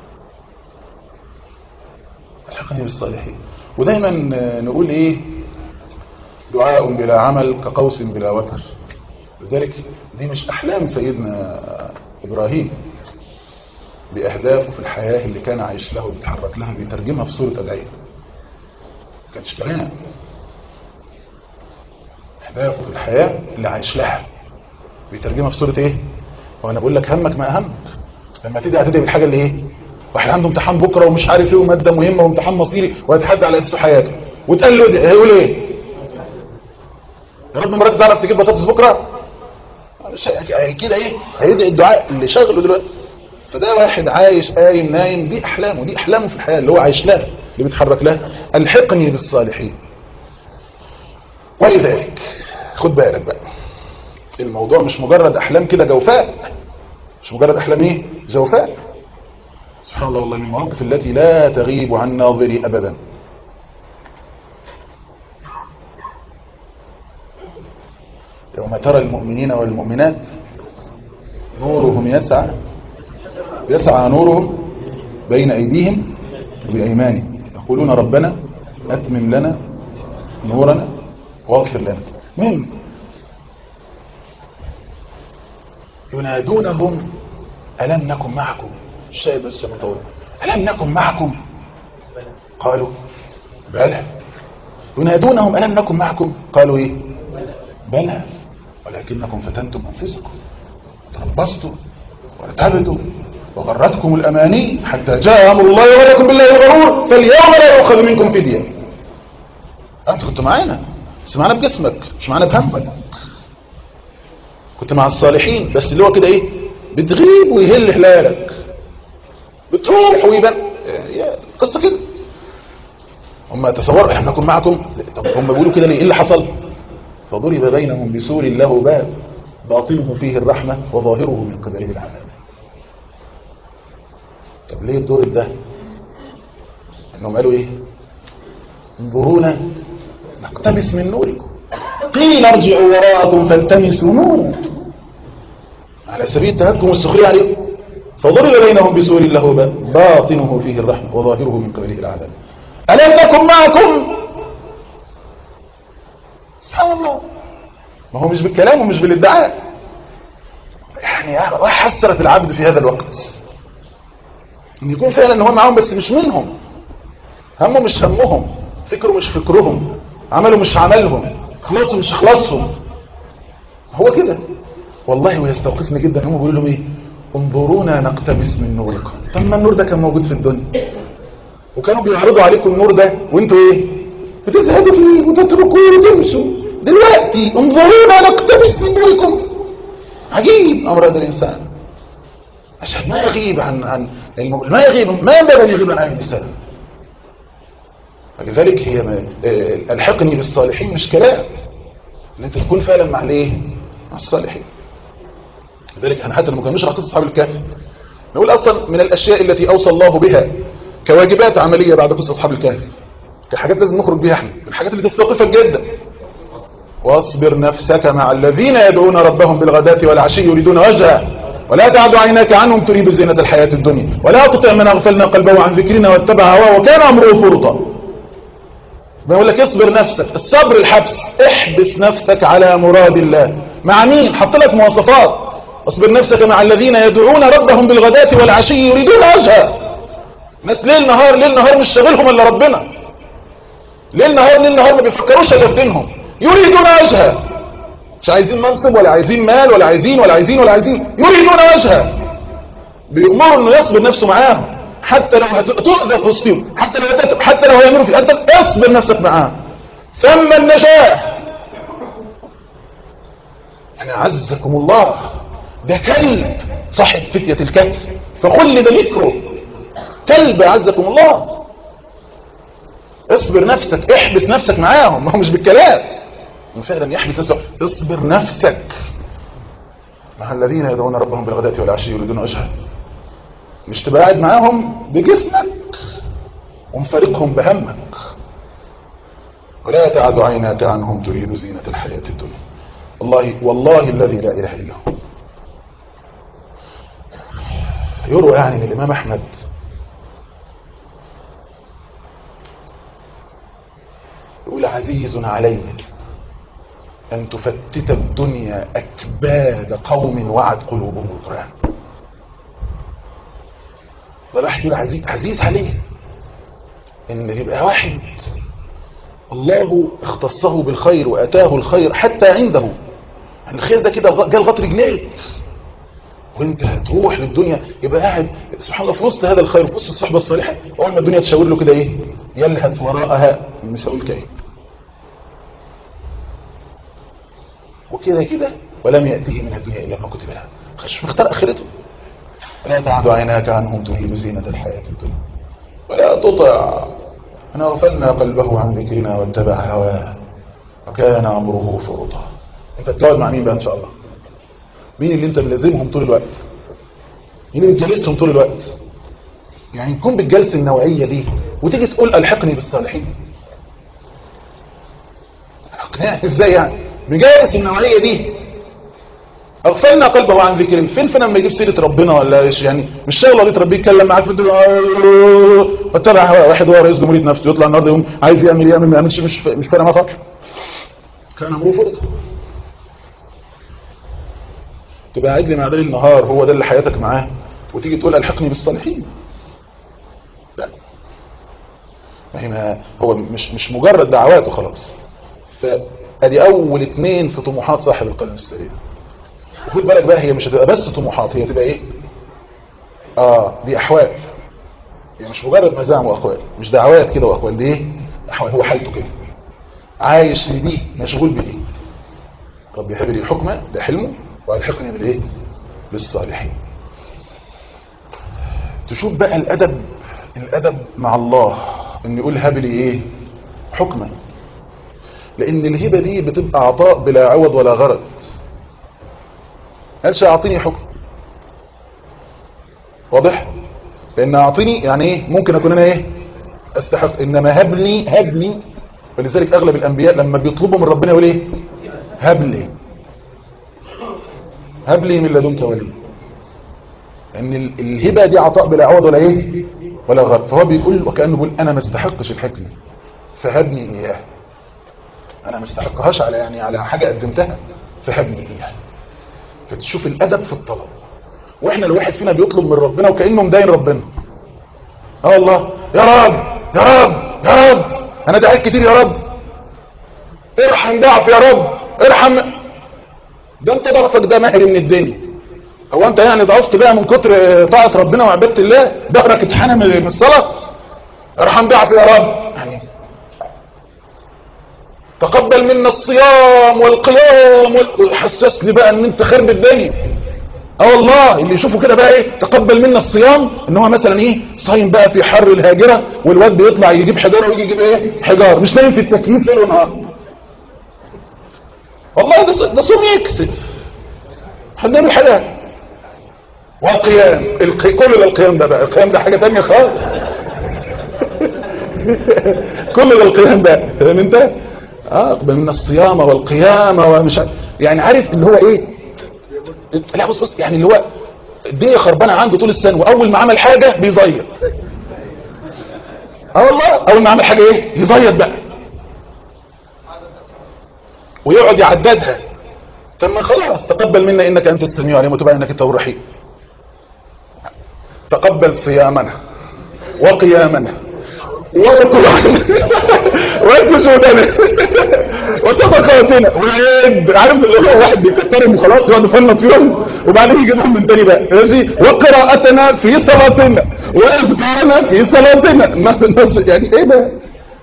الحقني بالصالحين ودايما نقول ايه دعاء بلا عمل كقوس بلا وتر لذلك دي مش احلام سيدنا ابراهيم باهدافه في الحياه اللي كان عايش لها وبيتحرك لها بيترجمها في سوره ادعيه كانتش كلام اهدافه في الحياه اللي عايش لها بيترجمها في سوره ايه وانا بقول لك همك ما اهمك لما تدعي هتدعي بالحاجه اللي ايه واحد عنده امتحان بكره ومش عارف ايه وماده مهمه وامتحان مصيري وهيتحدى على اساسه حياته وتقال له ادعي هيقول ايه يا رب مراتي تعرف تجيب بطاطس بكره مش هي- كده ايه هيدعي الدعاء اللي شغله دلوقتي فده واحد عايش قايم نايم دي احلامه دي احلامه في الحياه اللي هو عايش لها اللي بيتحرك لها الحقني بالصالحين ولذلك خد بالك بقى الموضوع مش مجرد احلام كده جوفاء مش مجرد احلام ايه جوفاء سبحان الله والله من المواقف التي لا تغيب عن ناظري ابدا يوم ترى المؤمنين والمؤمنات نورهم يسعى يسعى نورهم بين أيديهم وبأيمانهم يقولون ربنا أتمم لنا نورنا واغفر لنا من ينادونهم ألم نكن معكم الشاهد بس عشان نطول ألم نكن معكم قالوا بلى ينادونهم ألم نكن معكم قالوا إيه بلى ولكنكم فتنتم أنفسكم تربصتم وارتبتم وغرتكم الأماني حتى جاء أمر الله وغركم بالله الغرور فاليوم لا يؤخذ منكم فدية أنت كنت معانا بس معانا بجسمك مش معانا بهمك كنت مع الصالحين بس اللي هو كده ايه بتغيب ويهل هلالك بتروح ويبان يا قصة كده هم تصوروا احنا نكون معكم طب هم بيقولوا كده ليه ايه اللي حصل فضرب بينهم بسور له باب باطنه فيه الرحمة وظاهره من قبله العذاب طب ليه الدور ده انهم قالوا ايه انظرونا نقتبس من نوركم قيل ارجعوا وراءكم فالتمسوا نورا على سبيل التهكم والسخرية عليهم فضرب بينهم بسور له باب باطنه فيه الرحمة وظاهره من قبله العذاب ألم نكن معكم سبحان الله ما هو مش بالكلام ومش بالادعاء يعني حسرت العبد في هذا الوقت ان يكون فعلا ان هو معاهم بس مش منهم همه مش همهم فكره مش فكرهم عمله مش عملهم خلاصه مش اخلاصهم هو كده والله ويستوقفني جدا هم بيقولوا لهم ايه انظرونا نقتبس من نوركم طب ما النور ده كان موجود في الدنيا وكانوا بيعرضوا عليكم النور ده وانتوا ايه بتذهبوا فيه وتتركوه وتمشوا دلوقتي انظرونا نقتبس من نوركم عجيب امر هذا الانسان عشان ما يغيب عن عن المؤمن ما يغيب ما ينبغي ان يغيب عن عين الانسان فلذلك هي ما الحقني بالصالحين مش كلام ان انت تكون فعلا مع الايه مع الصالحين لذلك احنا حتى لما كنا نشرح قصه اصحاب الكهف نقول اصلا من الاشياء التي اوصى الله بها كواجبات عمليه بعد قصه اصحاب الكهف كحاجات لازم نخرج بيها احنا الحاجات اللي تستوقفك جدا واصبر نفسك مع الذين يدعون ربهم بالغداة والعشي يريدون وجهه ولا تعد عيناك عنهم تريد زينة الحياة الدنيا ولا تطع من أغفلنا قلبه عن ذكرنا واتبع هواه وكان أمره فرطا بيقول لك اصبر نفسك الصبر الحبس احبس نفسك على مراد الله مع مين حط لك مواصفات اصبر نفسك مع الذين يدعون ربهم بالغداة والعشي يريدون وجهه ناس ليل نهار ليل نهار مش شاغلهم الا ربنا ليل نهار ليل نهار ما بيفكروش الا في دينهم يريدون وجهه مش عايزين منصب ولا عايزين مال ولا عايزين ولا عايزين ولا عايزين يريدون وجهه بيأمروا انه يصبر نفسه معاهم حتى لو هتؤذى في وسطهم حتى لو هتتعب حتى لو هيعملوا في انت اصبر نفسك معاهم ثم النجاح يعني عزكم الله ده كلب صاحب فتية الكهف فخلد ذكره كلب عزكم الله اصبر نفسك احبس نفسك معاهم ما هو مش بالكلام فعلا يحبس نفسك اصبر نفسك مع الذين يدعون ربهم بالغداة والعشي يريدون وجهه مش تبقى قاعد معاهم بجسمك ومفارقهم بهمك ولا تعد عيناك عنهم تريد زينة الحياة الدنيا والله والله الذي لا إله إلا هو يروى يعني من الإمام أحمد يقول عزيز علي أن تفتت الدنيا أكباد قوم وعد قلوبهم القرآن وبحكي له عزيز, عزيز عليه ان يبقى واحد الله اختصه بالخير واتاه الخير حتى عنده الخير ده كده جه لغايه رجليك وانت هتروح للدنيا يبقى قاعد سبحان الله في وسط هذا الخير في وسط الصحبه الصالحه اول ما الدنيا تشاور له كده ايه يلهث وراءها مش هقول كايه وكده كده ولم ياته من الدنيا الا ما كتب له مش مختار اخرته ولا تعد عيناك عنهم تريد زينة الحياة الدنيا ولا تطع أن أغفلنا قلبه عن ذكرنا واتبع هواه وكان أمره فرطا أنت بتقعد مع مين بقى إن شاء الله مين اللي أنت ملازمهم طول الوقت مين اللي بتجلسهم طول الوقت يعني نكون بالجلسة النوعية دي وتيجي تقول ألحقني بالصالحين أقنعني إزاي يعني بجالس النوعية دي اغفلنا قلبه عن ذكر فين فين لما يجيب سيره ربنا ولا ايش يعني مش شغله قضيه ربي يتكلم معاك في الدنيا واتبع هوا واحد هو رئيس جمهوريه نفسه يطلع النهارده يقوم عايز يعمل يعمل ما يعملش مش مش فارق معاه خالص كان امره فرض تبقى قاعد لي مع ليل النهار هو ده اللي حياتك معاه وتيجي تقول الحقني بالصالحين لا ما هي ما هو مش مش مجرد دعوات وخلاص فادي اول اتنين في طموحات صاحب القلم السليم وخد بالك بقى هي مش هتبقى بس طموحات هي تبقى ايه اه دي احوال هي مش مجرد مزاعم واقوال مش دعوات كده واقوال دي ايه احوال هو حالته كده عايش في دي مشغول بدي رب يهب لي حكمه ده حلمه والحقني بالايه بالصالحين تشوف بقى الادب الادب مع الله ان يقول هب لي ايه حكمه لان الهبه دي بتبقى عطاء بلا عوض ولا غرض قالش اعطيني حكم واضح لان اعطيني يعني ايه ممكن اكون انا ايه استحق انما هب لي هب لي فلذلك اغلب الانبياء لما بيطلبوا من ربنا يقول ايه هب لي هب لي من لدنك ولي ان الهبه دي عطاء بلا عوض ولا ايه ولا غرض فهو بيقول وكانه بيقول انا ما استحقش الحكمه فهبني اياه انا ما استحقهاش على يعني على حاجه قدمتها فهبني اياه فتشوف الادب في الطلب واحنا الواحد فينا بيطلب من ربنا وكانه مداين ربنا اه والله يا رب يا رب يا رب انا دعيت كتير يا رب ارحم ضعف يا رب ارحم ده انت ضعفك ده مهري من الدنيا هو انت يعني ضعفت بقى من كتر طاعه ربنا وعباده الله ظهرك اتحنى من الصلاه ارحم ضعف يا رب يعني تقبل منا الصيام والقيام وحسسني بقى ان انت خرب الدنيا اه والله اللي يشوفه كده بقى ايه تقبل منا الصيام ان هو مثلا ايه صايم بقى في حر الهاجره والواد بيطلع يجيب حجاره ويجي يجيب ايه حجار مش نايم في التكييف ليل ونهار والله ده ده صوم يكسب هنعمل حاجه والقيام القي... كل ده القيام ده بقى القيام ده حاجه ثانيه خالص كل ده القيام ده فاهم انت اه اقبل من الصيام والقيامة ومش يعني عارف اللي هو ايه لا بص بص يعني اللي هو الدنيا خربانه عنده طول السنه واول ما عمل حاجه بيزيط اه والله اول ما عمل حاجه ايه يزيط بقى ويقعد يعددها طب ما خلاص تقبل منا انك انت السميع العليم وتبع انك انت الرحيم تقبل صيامنا وقيامنا وركوعنا وسجودنا وصدقاتنا وعد عارف اللي هو واحد بيكترهم وخلاص يقعد يفنط فيهم وبعدين يجيبهم من تاني بقى ماشي وقراءتنا في صلاتنا واذكارنا في صلاتنا ما الناس- يعني ايه ده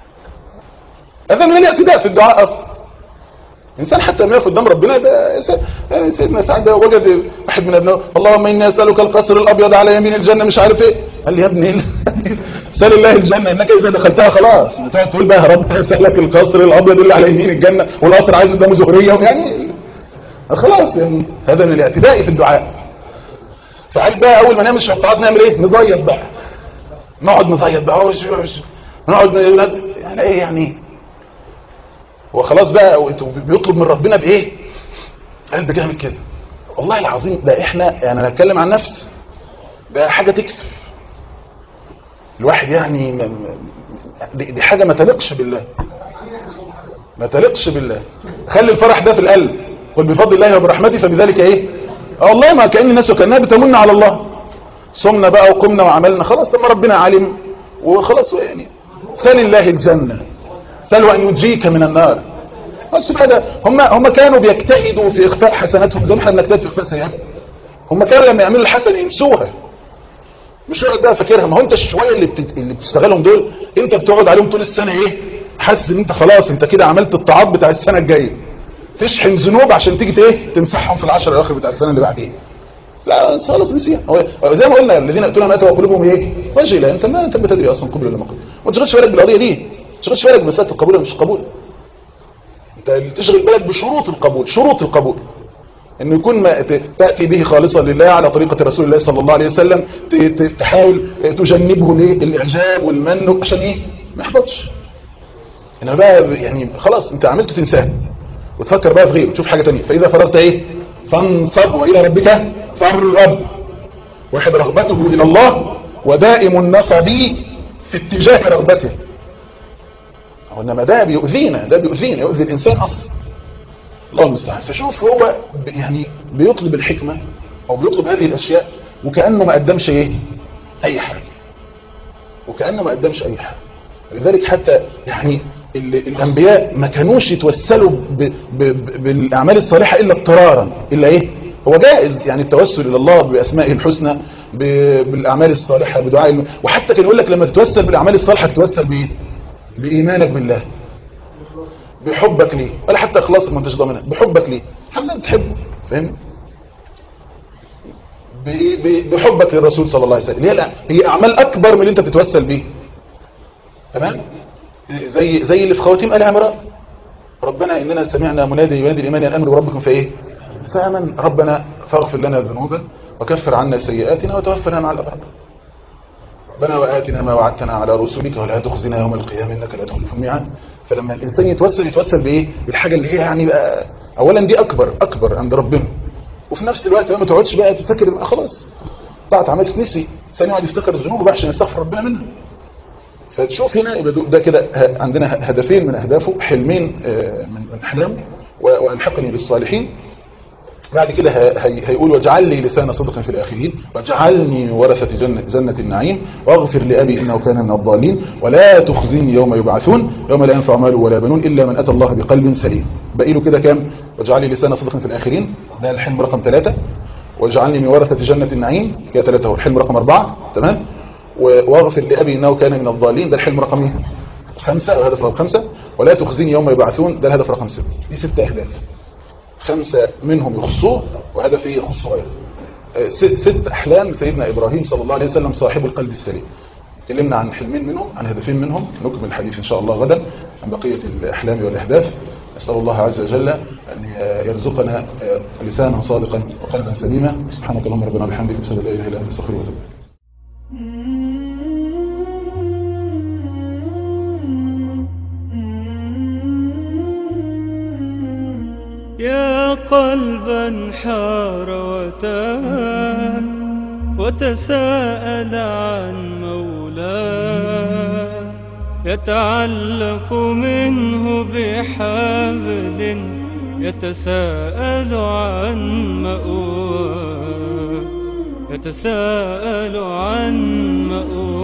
هذا من الاعتداء في الدعاء اصلا انسان حتى لما يقف قدام ربنا يبقى إنسان- يعني سيدنا سعد ده وجد واحد من ابنائه اللهم اني اسالك القصر الابيض على يمين الجنه مش عارف ايه قال لي يا ابني سال الله الجنه انك اذا دخلتها خلاص تقعد تقول بقى يا رب اسالك القصر الابيض اللي على يمين الجنه والقصر عايز قدامه زهريه يعني خلاص يعني هذا من الاعتداء في الدعاء فعال بقى اول ما نعمل الشفاعات نعمل ايه نزيط بقى نقعد نزيط بقى هو شو- شو- نقعد ن- يعني ايه يعني هو خلاص بقى بيطلب من ربنا بايه قلب جامد كده والله العظيم ده احنا يعني انا اتكلم عن نفسي ده حاجه تكسف الواحد يعني م- م- دي, دي حاجه ما تليقش بالله ما تليقش بالله خلي الفرح ده في القلب قل بفضل الله وبرحمته فبذلك ايه اه والله ما كان الناس وكانها بتمن على الله صمنا بقى وقمنا وعملنا خلاص لما ربنا علم وخلاص يعني سل الله الجنه سلوا أن ينجيك من النار بس هذا هم هم كانوا بيجتهدوا في إخفاء حسناتهم زي ما احنا بنجتهد في إخفاء سيئات هم كانوا لما يعملوا الحسنة ينسوها مش يقعد بقى فاكرها ما هو انت الشويه اللي بتت... اللي بتشتغلهم دول انت بتقعد عليهم طول السنه ايه حاسس ان انت خلاص انت كده عملت الطاعات بتاع السنه الجايه تشحن ذنوب عشان تيجي ايه تمسحهم في العشر الاواخر بتاع السنه اللي بعديها لا خلاص نسيها هو هو زي ما قلنا الذين ياتون ما اتوا وقلوبهم ايه وجله انت ما انت بتدري اصلا قبل ولا ما قبل ما تشغلش بالك بالقضيه دي ما تشغلش بالك بمساله القبول ولا مش القبول انت اللي تشغل بالك بشروط القبول شروط القبول انه يكون ما ت- تاتي به خالصا لله على طريقه رسول الله صلى الله عليه وسلم ت- ت- تحاول تجنبه ليه الاعجاب والمن عشان ايه ما يحبطش انما بقى يعني خلاص انت عملته تنساه وتفكر بقى في غيره تشوف حاجه تانية فاذا فرغت ايه فانصب والى ربك فارغب واحد رغبته الى الله ودائم النصب في اتجاه رغبته هو انما ده بيؤذينا ده بيؤذينا يؤذي الانسان اصلا الله المستعان فشوف هو ب- يعني بيطلب الحكمة او بيطلب هذه الاشياء وكأنه ما قدمش ايه اي حاجة وكأنه ما قدمش اي حاجة لذلك حتى يعني ال- الانبياء ما كانوش يتوسلوا ب ب ب بالاعمال الصالحة الا اضطرارا الا ايه هو جائز يعني التوسل الى الله باسمائه الحسنى ب- بالاعمال الصالحة بدعاء الم- وحتى كان يقول لك لما تتوسل بالاعمال الصالحة تتوسل بايه بايمانك بالله بحبك ليه ولا حتى اخلاصك ما انتش ضامنها بحبك ليه حتى انت تحبه فاهم ب- ب- بحبك للرسول صلى الله عليه وسلم هي لا هي اعمال اكبر من اللي انت بتتوسل بيه تمام زي زي اللي في خواتيم ال عمران ربنا اننا سمعنا منادي ينادي الايمان ان امروا بربكم فايه فامن ربنا فاغفر لنا ذنوبا وكفر عنا سيئاتنا وتوفنا مع الابرار ربنا وآتنا ما وعدتنا على رسلك ولا تخزنا يوم القيامة إنك لا تخلف الميعاد فلما الإنسان يتوسل يتوسل بإيه بالحاجة اللي هي يعني بقى أولا دي أكبر أكبر عند ربنا وفي نفس الوقت ما تقعدش بقى تفكر بقى خلاص طاعت عملت تنسي ثاني واحد يفتكر ذنوبه بقى عشان يستغفر ربنا منها فتشوف هنا يبقى ده- ده كده ه- عندنا هدفين من أهدافه حلمين آه، من من أحلامه و- وألحقني بالصالحين بعد كده ه- هي- هيقول واجعل لي لسان صدق في الآخرين واجعلني ورثة جنة, جنة النعيم واغفر لأبي إنه كان من الضالين ولا تخزني يوم يبعثون يوم لا ينفع مال ولا بنون إلا من أتى الله بقلب سليم بقي له كده كام واجعل لي لسان صدق في الآخرين ده الحلم رقم ثلاثة واجعلني من ورثة جنة النعيم كده ثلاثة هو الحلم رقم أربعة تمام و- واغفر لأبي إنه كان من الضالين ده الحلم رقم إيه؟ خمسة وهدف رقم خمسة ولا تخزني يوم يبعثون ده الهدف رقم ستة دي ست أهداف خمسة منهم يخصوه وهدف ايه يخص غيره آه، ست, ست أحلام سيدنا إبراهيم صلى الله عليه وسلم صاحب القلب السليم تكلمنا عن حلمين منهم عن هدفين منهم نكمل الحديث إن شاء الله غدا عن بقية الأحلام والأهداف نسأل الله عز وجل أن يرزقنا آه، لسانا صادقا وقلبا سليما سبحانك اللهم ربنا بحمدك أشهد أن لا إله إلا أنت أستغفرك وأتوب إليك. يا قلبا حار وتاه وتساءل عن مولاه يتعلق منه بحبل يتساءل عن مأواه يتساءل عن مأواه